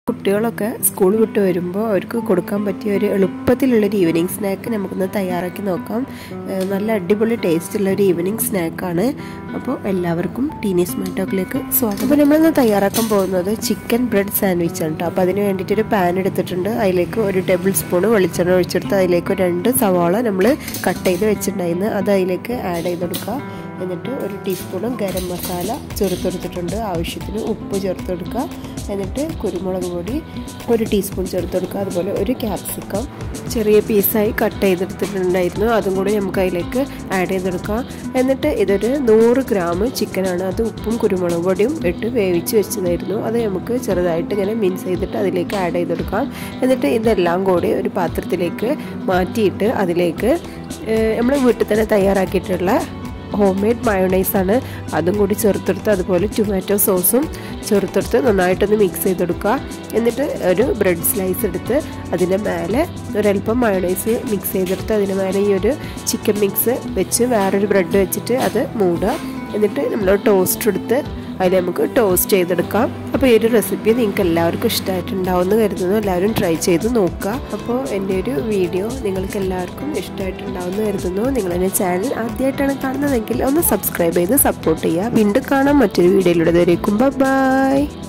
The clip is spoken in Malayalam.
കുട്ടികളൊക്കെ സ്കൂൾ വിട്ട് വരുമ്പോൾ അവർക്ക് കൊടുക്കാൻ പറ്റിയ ഒരു എളുപ്പത്തിലുള്ളൊരു ഈവനിങ് സ്നാക്ക് നമുക്കൊന്ന് തയ്യാറാക്കി നോക്കാം ഏഹ് നല്ല അടിപൊളി ടേസ്റ്റുള്ള ഒരു ഈവനിങ് സ്നാക്കാണ് അപ്പോൾ എല്ലാവർക്കും ടീനീസ് മാറ്റോക്കിലേക്ക് സ്വാഗതം അപ്പോൾ നമ്മളിന്ന് തയ്യാറാക്കാൻ പോകുന്നത് ചിക്കൻ ബ്രെഡ് സാൻഡ്വിച്ച് ആണ് കേട്ടോ അപ്പോൾ അതിന് വേണ്ടിയിട്ട് ഒരു പാൻ എടുത്തിട്ടുണ്ട് അതിലേക്ക് ഒരു ടേബിൾ സ്പൂൺ വെളിച്ചെണ്ണ ഒഴിച്ചെടുത്ത് അതിലേക്ക് രണ്ട് സവാള നമ്മൾ കട്ട് ചെയ്ത് വെച്ചിട്ടുണ്ടായിരുന്നു അത് അതിലേക്ക് ആഡ് ചെയ്ത് കൊടുക്കുക എന്നിട്ട് ഒരു ടീസ്പൂണ് ഗരം മസാല ചേർത്തെടുത്തിട്ടുണ്ട് ആവശ്യത്തിന് ഉപ്പ് ചേർത്തെടുക്കുക എന്നിട്ട് കുരുമുളക് പൊടി ഒരു ടീസ്പൂൺ ചേർത്തെടുക്കുക അതുപോലെ ഒരു ക്യാപ്സിക്കം ചെറിയ പീസായി കട്ട് ചെയ്തെടുത്തിട്ടുണ്ടായിരുന്നു അതും കൂടി നമുക്ക് അതിലേക്ക് ആഡ് ചെയ്തെടുക്കാം എന്നിട്ട് ഇതൊരു നൂറ് ഗ്രാം ചിക്കനാണ് അത് ഉപ്പും കുരുമുളക് പൊടിയും ഇട്ട് വേവിച്ച് വെച്ചതായിരുന്നു അത് നമുക്ക് ചെറുതായിട്ട് ഇങ്ങനെ മിൻസ് ചെയ്തിട്ട് അതിലേക്ക് ആഡ് ചെയ്തെടുക്കാം എന്നിട്ട് ഇതെല്ലാം കൂടി ഒരു പാത്രത്തിലേക്ക് മാറ്റിയിട്ട് അതിലേക്ക് നമ്മൾ വീട്ടിൽ തന്നെ തയ്യാറാക്കിയിട്ടുള്ള ഹോം മെയ്ഡ് മയോണൈസാണ് അതും കൂടി ചേർത്തെടുത്ത് അതുപോലെ ടൊമാറ്റോ സോസും ചേർത്തെടുത്ത് നന്നായിട്ടൊന്ന് മിക്സ് ചെയ്തെടുക്കുക എന്നിട്ട് ഒരു ബ്രെഡ് സ്ലൈസ് എടുത്ത് അതിൻ്റെ മേലെ ഒരല്പം മയോണൈസ് മിക്സ് ചെയ്തെടുത്ത് അതിന് മേലെ ഈ ഒരു ചിക്കൻ മിക്സ് വെച്ച് വേറൊരു ബ്രെഡ് വെച്ചിട്ട് അത് മൂടുക എന്നിട്ട് നമ്മൾ ടോസ്റ്റ് എടുത്ത് അതിൽ നമുക്ക് ടോസ്റ്റ് ചെയ്തെടുക്കാം അപ്പോൾ ഈ ഒരു റെസിപ്പി നിങ്ങൾക്ക് എല്ലാവർക്കും ഇഷ്ടമായിട്ടുണ്ടാവുമെന്ന് കരുതുന്നു എല്ലാവരും ട്രൈ ചെയ്ത് നോക്കുക അപ്പോൾ എൻ്റെ ഒരു വീഡിയോ നിങ്ങൾക്ക് എല്ലാവർക്കും ഇഷ്ടമായിട്ടുണ്ടാവുമെന്ന് കരുതുന്നു നിങ്ങൾ എൻ്റെ ചാനൽ ആദ്യമായിട്ടാണ് കാണുന്നതെങ്കിൽ ഒന്ന് സബ്സ്ക്രൈബ് ചെയ്ത് സപ്പോർട്ട് ചെയ്യുക വീണ്ടും കാണാം മറ്റൊരു വീഡിയോയിലൂടെ വരേക്കും ബൈ